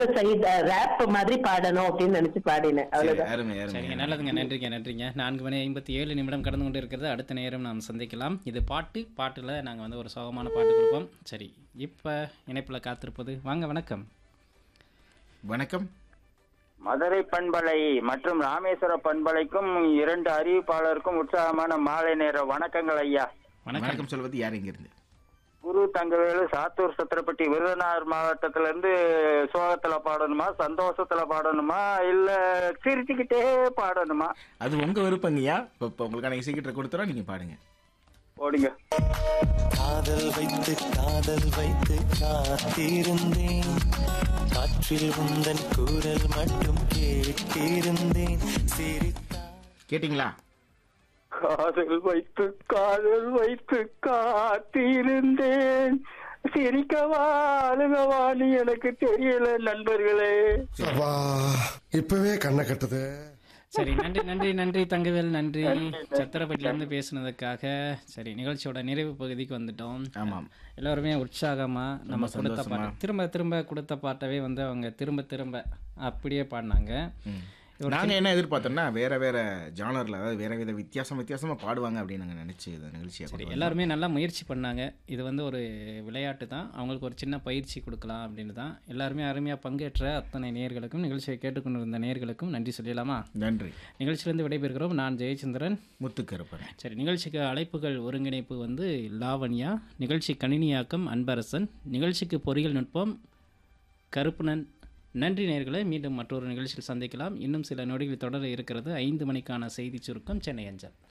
Side rape மாதிரி பாடணும் அப்படின்னு நினைச்சு பாடினேன் சரி, அவ்வளவுதான் அருமை சரிங்க அருமை நல்லதுங்க நன்றிங்க நன்றிங்க நான்கு மணி ஐம்பத்தி ஏழு நிமிடம் கடந்து கொண்டு இருக்கிறது அடுத்த நேரம் நாம் சந்திக்கலாம் இது பாட்டு பாட்டில் நாங்கள் வந்து ஒரு சோகமான பாட்டு கொடுப்போம் சரி இப்போ இணைப்பில் காத்திருப்பது வாங்க வணக்கம் வணக்கம் மதுரை பண்பலை மற்றும் ராமேஸ்வர பண்பலைக்கும் இரண்டு அறிவிப்பாளருக்கும் உற்சாகமான மாலை நேர வணக்கங்கள் ஐயா வணக்கம் வணக்கம் சொல்வது யார் இங்க இருந்து குரு தங்கவேலு சாத்தூர் சத்திரப்பட்டி விருதுநகர் மாவட்டத்துல இருந்து சோகத்துல பாடணுமா சந்தோஷத்துல பாடணுமா இல்ல சிரிச்சுக்கிட்டே பாடணுமா அது உங்க விருப்பங்கய்யா இப்போ இப்போ உங்களுக்கான இசைக்கிட்ட கொடுத்துறோம் நீங்க பாடுங்க போடுங்க காதல் வைத்து காதல் வைத்து காத்திருந்தேன் காற்றில் உந்தன் குரல் மட்டும் கேட்டிருந்தேன் சிரித்தா கேட்டிங்களா காதல் வைத்து காதல் வைத்து காத்திருந்தேன் சிரிக்கவா அழுகவான்னு எனக்கு தெரியல நண்பர்களே அப்பா இப்பவே கண்ணை கட்டுது சரி நன்றி நன்றி நன்றி தங்கவேல் நன்றி சத்திரப்பட்டிலேருந்து பேசுனதுக்காக சரி நிகழ்ச்சியோட நிறைவு பகுதிக்கு வந்துட்டோம் ஆமாம் எல்லோருமே உற்சாகமா நம்ம ரொம்ப கொடுத்த சந்தோஷமா. பாட்டு திரும்ப திரும்ப கொடுத்த பாட்டவே வந்து அவங்க திரும்ப திரும்ப அப்படியே பாடினாங்க நாங்க என்ன எதிர்பார்த்தோம்னா வேற வேற ஜானர்ல அதாவது வேற வித வித்தியாசம் வித்தியாசமா பாடுவாங்க அப்படின்னு நாங்க நினைச்சு இந்த நிகழ்ச்சியை சரி கொண்டு வந்தோம். எல்லாருமே நல்லா முயற்சி பண்ணாங்க இது வந்து ஒரு விளையாட்டு தான் அவங்களுக்கு ஒரு சின்ன பயிற்சி கொடுக்கலாம் அப்படின்னு தான் எல்லாருமே அருமையாக பங்கேற்ற அத்தனை நேயர்களுக்கும் நிகழ்ச்சியை கேட்டுக்கொண்டிருந்த நேயர்களுக்கும் நன்றி சொல்லிடலாமா நன்றி நிகழ்ச்சியிலிருந்து விடைபெறுகிறோம் நான் ஜெயச்சந்திரன் முத்துக்கருப்பன் சரி நிகழ்ச்சிக்கு அழைப்புகள் ஒருங்கிணைப்பு வந்து லாவண்யா நிகழ்ச்சி கணினியாக்கம் அன்பரசன் நிகழ்ச்சிக்கு பொறியியல் நுட்பம் கருப்புணன் நன்றி நேயர்களே மீண்டும் மற்றொரு நிகழ்ச்சியில் சந்திக்கலாம் இன்னும் சில நொடிகள் தொடர இருக்கிறது ஐந்து மணிக்கான செய்தி சுருக்கம் சென்னை அஞ்சல்